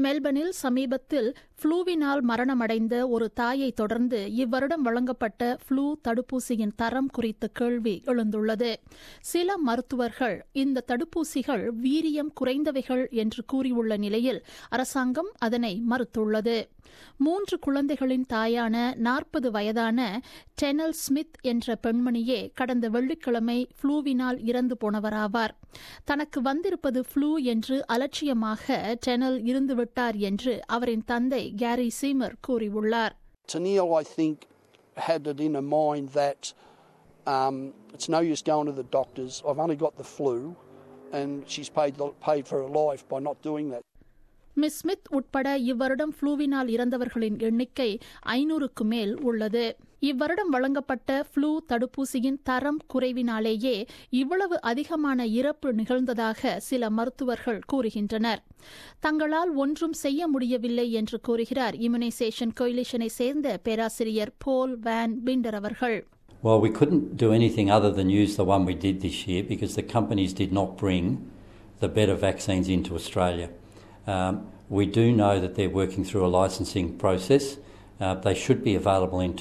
மெல்பர்னில் சமீபத்தில் ஃப்ளூவினால் மரணமடைந்த ஒரு தாயை தொடர்ந்து இவ்வருடம் வழங்கப்பட்ட ஃப்ளூ தடுப்பூசியின் தரம் குறித்த கேள்வி எழுந்துள்ளது சில மருத்துவர்கள் இந்த தடுப்பூசிகள் வீரியம் குறைந்தவைகள் என்று கூறியுள்ள நிலையில் அரசாங்கம் அதனை மறுத்துள்ளது மூன்று குழந்தைகளின் தாயான நாற்பது வயதான டெனல் ஸ்மித் என்ற பெண்மணியே கடந்த வெள்ளிக்கிழமை ஃப்ளூவினால் இறந்து போனவராவார் தனக்கு வந்திருப்பது ஃப்ளூ என்று அலட்சியமாக டெனல் இருந்துவிட்டார் என்று அவரின் தந்தை கேரி சீமர் கூறியுள்ளார் Tennille, I think, had it in her mind that um, it's no use going to the doctors. I've only got the flu, and she's paid paid for her life by not doing that. Miss Smith உட்பட இவ்வருடம் ஃப்ளூவினால் இறந்தவர்களின் எண்ணிக்கை ஐநூறுக்கு மேல் உள்ளது இவ்வருடம் வழங்கப்பட்ட flu தடுப்பூசியின் தரம் குறைவினாலேயே இவ்வளவு அதிகமான இறப்பு நிகழ்ந்ததாக சில மருத்துவர்கள் கூறுகின்றனர் தங்களால் ஒன்றும் செய்ய முடியவில்லை என்று கூறுகிறார் இம்யூனைசேஷன் கொயிலிஷனை சேர்ந்த பேராசிரியர் போல் வேன் பிண்டர் அவர்கள் Well, we couldn't do anything other than use the one we did this year because the companies did not bring the better vaccines into Australia. Um, we do know that they're working through a licensing process. Uh, they should be available in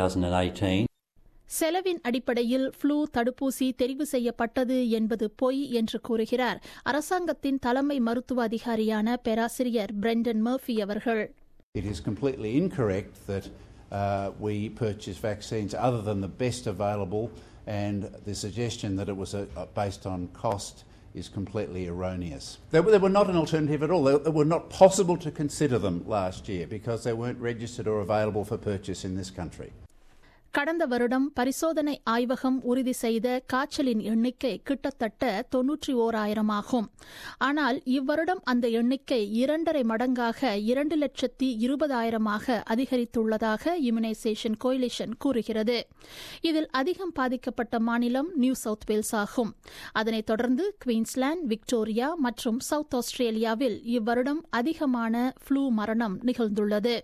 2018. செலவின் அடிப்படையில் flu தடுப்பூசி தெரிவு செய்யப்பட்டது என்பது பொய் என்று கூறுகிறார் அரசாங்கத்தின் தலைமை மருத்துவ அதிகாரியான பேராசிரியர் பிரெண்டன் மர்ஃபி அவர்கள் It is completely incorrect that uh, we purchase vaccines other than the best available, and the suggestion that it was a, a based on cost is completely erroneous. They, were- they were not an alternative at all. They, they were not possible to consider them last year because they weren't registered or available for purchase in this country. கடந்த வருடம் பரிசோதனை ஆய்வகம் உறுதி செய்த காய்ச்சலின் எண்ணிக்கை கிட்டத்தட்ட தொன்னூற்றி ஓராயிரம் ஆகும் ஆனால் இவ்வருடம் அந்த எண்ணிக்கை இரண்டரை மடங்காக இரண்டு லட்சத்தி இருபதாயிரமாக அதிகரித்துள்ளதாக இம்யூனைசேஷன் கோயிலிஷன் கூறுகிறது இதில் அதிகம் பாதிக்கப்பட்ட மாநிலம் நியூ சவுத் வேல்ஸ் ஆகும் அதனைத் தொடர்ந்து குயின்ஸ்லாந்து விக்டோரியா மற்றும் சவுத் ஆஸ்திரேலியாவில் இவ்வருடம் அதிகமான ஃப்ளூ மரணம் நிகழ்ந்துள்ளது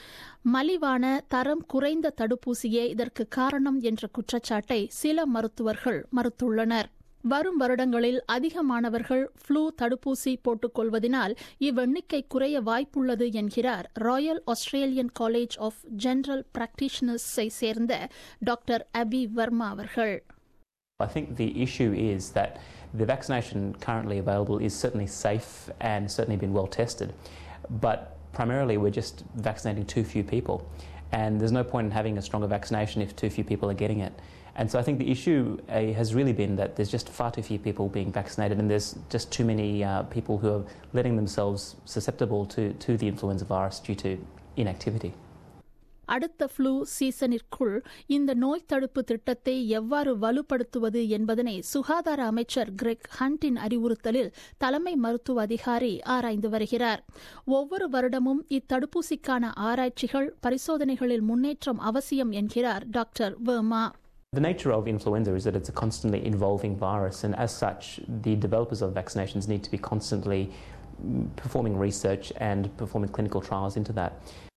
மலிவான தரம் குறைந்த தடுப்பூசியே இதற்கு காரணம் என்ற குற்றச்சாட்டை சில மருத்துவர்கள் மறுத்துள்ளனர் வரும் வருடங்களில் அதிகமானவர்கள் ஃப்ளூ தடுப்பூசி போட்டுக் கொள்வதனால் இவ்வெண்ணிக்கை குறைய வாய்ப்புள்ளது என்கிறார் royal Australian college of general பிராக்டிஷனர்ஸை சேர்ந்த டாக்டர் அபி வர்மா அவர்கள் I think the issue is that the vaccination currently available is certainly safe and certainly been well tested, but primarily we're just vaccinating too few people. And there's no point in having a stronger vaccination if too few people are getting it. And so I think the issue uh, has really been that there's just far too few people being vaccinated, and there's just too many uh, people who are letting themselves susceptible to, to the influenza virus due to inactivity. அடுத்த flu சீசனிற்குள் இந்த நோய் தடுப்பு திட்டத்தை எவ்வாறு வலுப்படுத்துவது என்பதனை சுகாதார அமைச்சர் கிரெக் ஹண்டின் அறிவுறுத்தலில் தலைமை மருத்துவ அதிகாரி ஆராய்ந்து வருகிறார் ஒவ்வொரு வருடமும் இத்தடுப்பூசிக்கான ஆராய்ச்சிகள் பரிசோதனைகளில் முன்னேற்றம் அவசியம் என்கிறார் doctor Verma The nature of influenza is that it's a constantly evolving virus, and as such, the developers of vaccinations need to be constantly mm, performing research and performing clinical trials into that.